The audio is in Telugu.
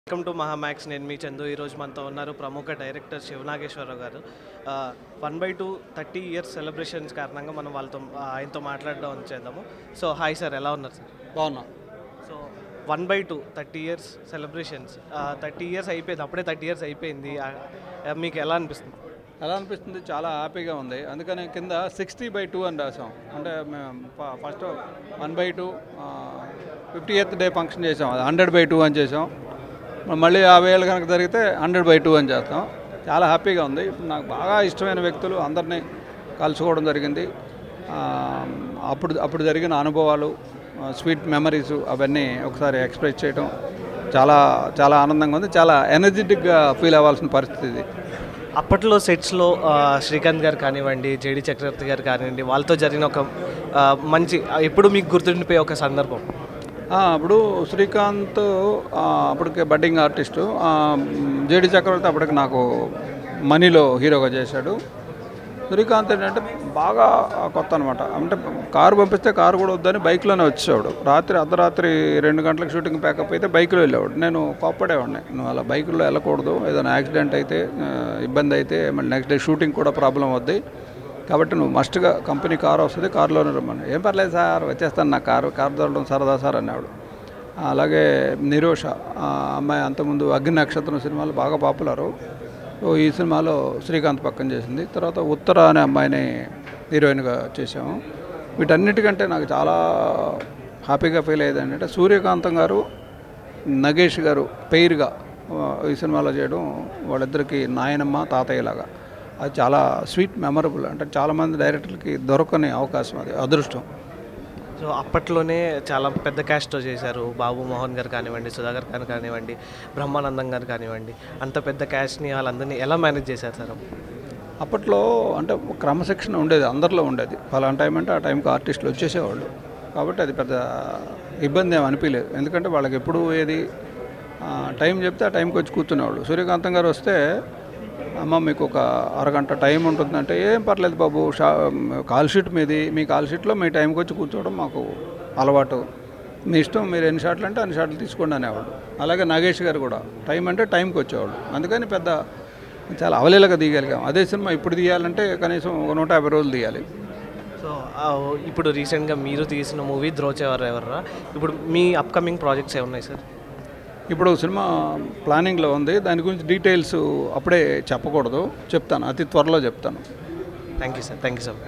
వెల్కమ్ టు మహామ్యాక్స్ నేను మీ చందు ఈరోజు మనతో ఉన్నారు ప్రముఖ డైరెక్టర్ శివనాగేశ్వరరావు గారు one by two thirty years celebrations కారణంగా మనం వాళ్ళతో ఆ, ఆయనతో మాట్లాడడం చేద్దాము సో హాయ్ సార్ ఎలా ఉన్నారు సార్ బాగున్నా so one by two thirty years celebrations thirty years అయిపోయింది అప్పుడే థర్టీ ఇయర్స్ అయిపోయింది ఆ, ఆ, మీకు ఎలా అనిపిస్తుంది ఎలా అనిపిస్తుంది చాలా హ్యాపీగా ఉంది అందుకని కింద సిక్స్టీ బై టూ అని రాసాం అంటే మేము first one by two fifty eighth day function చేసాం అది హండ్రెడ్ బై టూ అని చేసాం మళ్ళీ యాభై ఏళ్ళు కనుక జరిగితే హండ్రెడ్ బై టూ అని చేస్తాం చాలా హ్యాపీగా ఉంది ఇప్పుడు నాకు బాగా ఇష్టమైన వ్యక్తులు అందరినీ కలుసుకోవడం జరిగింది ఆ, అప్పుడు అప్పుడు జరిగిన అనుభవాలు స్వీట్ మెమరీస్ అవన్నీ ఒకసారి ఎక్స్ప్రెస్ చేయడం చాలా చాలా ఆనందంగా ఉంది చాలా ఎనర్జెటిక్గా ఫీల్ అవ్వాల్సిన పరిస్థితి ఇది అప్పట్లో సెట్స్లో శ్రీకాంత్ గారు కానివ్వండి జేడి చక్రవర్తి గారు కానివ్వండి వాళ్ళతో జరిగిన ఒక ఆ, మంచి ఎప్పుడు మీకు గుర్తుండిపోయే ఒక సందర్భం ఆ, అప్పుడు శ్రీకాంత్ ఆ, అప్పటికే బడ్డింగ్ ఆర్టిస్టు జేడి చక్రవర్తి అప్పటికి నాకు మనీలో హీరోగా చేశాడు శ్రీకాంత్ ఏంటంటే బాగా కొత్త అనమాట అంటే కారు పంపిస్తే కారు కూడా వద్దని బైక్లోనే వచ్చేవాడు రాత్రి అర్ధరాత్రి రెండు గంటలకు షూటింగ్ ప్యాకప్ అయితే బైక్లో వెళ్ళేవాడు నేను కోప్పడేవాడిని నువ్వు అలా బైకుల్లో వెళ్ళకూడదు ఏదైనా యాక్సిడెంట్ అయితే ఆ, ఇబ్బంది అయితే మళ్ళీ నెక్స్ట్ డే షూటింగ్ కూడా ప్రాబ్లం అవుద్ది కాబట్టి నువ్వు మస్ట్గా కంపెనీ కారు వస్తుంది కారులోనే రమ్మని ఏం పర్లేదు సార్ వచ్చేస్తాను నా కారు కారు దొరకడం సరదా సార్ అనేవాడు అలాగే నిరోష ఆ అమ్మాయి అంతకుముందు అగ్ని నక్షత్రం సినిమాలు బాగా పాపులరు సో ఈ సినిమాలో శ్రీకాంత్ పక్కన చేసింది తర్వాత ఉత్తర అనే అమ్మాయిని హీరోయిన్గా చేసాము వీటన్నిటికంటే నాకు చాలా హ్యాపీగా ఫీల్ అయ్యేది ఏంటంటే సూర్యకాంతం గారు నగేష్ గారు పెయిర్గా ఆ, ఈ సినిమాలో చేయడం వాళ్ళిద్దరికి నాయనమ్మ తాతయ్యలాగా అది చాలా స్వీట్ మెమరబుల్ అంటే చాలామంది డైరెక్టర్లకి దొరకని అవకాశం అది అదృష్టం సో అప్పట్లోనే చాలా పెద్ద క్యాస్ట్తో చేశారు బాబు మోహన్ గారు కానివ్వండి సుధాకర్ గారు కానివ్వండి బ్రహ్మానందం గారు కానివ్వండి అంత పెద్ద క్యాస్ట్ని వాళ్ళందరినీ ఎలా మేనేజ్ చేశారు సార్ అప్పట్లో అంటే ఒక క్రమశిక్షణ ఉండేది అందరిలో ఉండేది ఫలానా టైం అంటే ఆ టైంకి ఆర్టిస్టులు వచ్చేసేవాళ్ళు కాబట్టి అది పెద్ద ఇబ్బంది ఏమి అనిపించలేదు ఎందుకంటే వాళ్ళకి ఎప్పుడు ఏది ఆ, టైం చెప్తే ఆ టైంకి వచ్చి కూర్చునేవాళ్ళు సూర్యకాంతం గారు వస్తే అమ్మ మీకు ఒక అరగంట టైం ఉంటుందంటే ఏం పర్లేదు బాబు షా కాల్ షీట్ మీది మీ కాల్ షీట్లో మీ టైంకి వచ్చి కూర్చోవడం మాకు అలవాటు మీ ఇష్టం మీరు ఎన్ని షాట్లు అంటే అన్ని షాట్లు తీసుకోండి అనేవాడు అలాగే నాగేష్ గారు కూడా టైం అంటే టైంకి వచ్చేవాళ్ళు అందుకని పెద్ద చాలా అవలీలగా తీయగలిగాం అదే సినిమా ఇప్పుడు తీయాలంటే కనీసం ఒక నూట యాభై రోజులు తీయాలి సో ఆ, ఇప్పుడు రీసెంట్గా మీరు తీసిన మూవీ ద్రోచేవారు ఎవర్రా ఇప్పుడు మీ అప్కమింగ్ ప్రాజెక్ట్స్ ఏమున్నాయి సార్ ఇప్పుడు సినిమా ప్లానింగ్లో ఉంది దాని గురించి డీటెయిల్స్ అప్పుడే చెప్పకూడదు చెప్తాను అతి త్వరలో చెప్తాను thank you sir thank you sir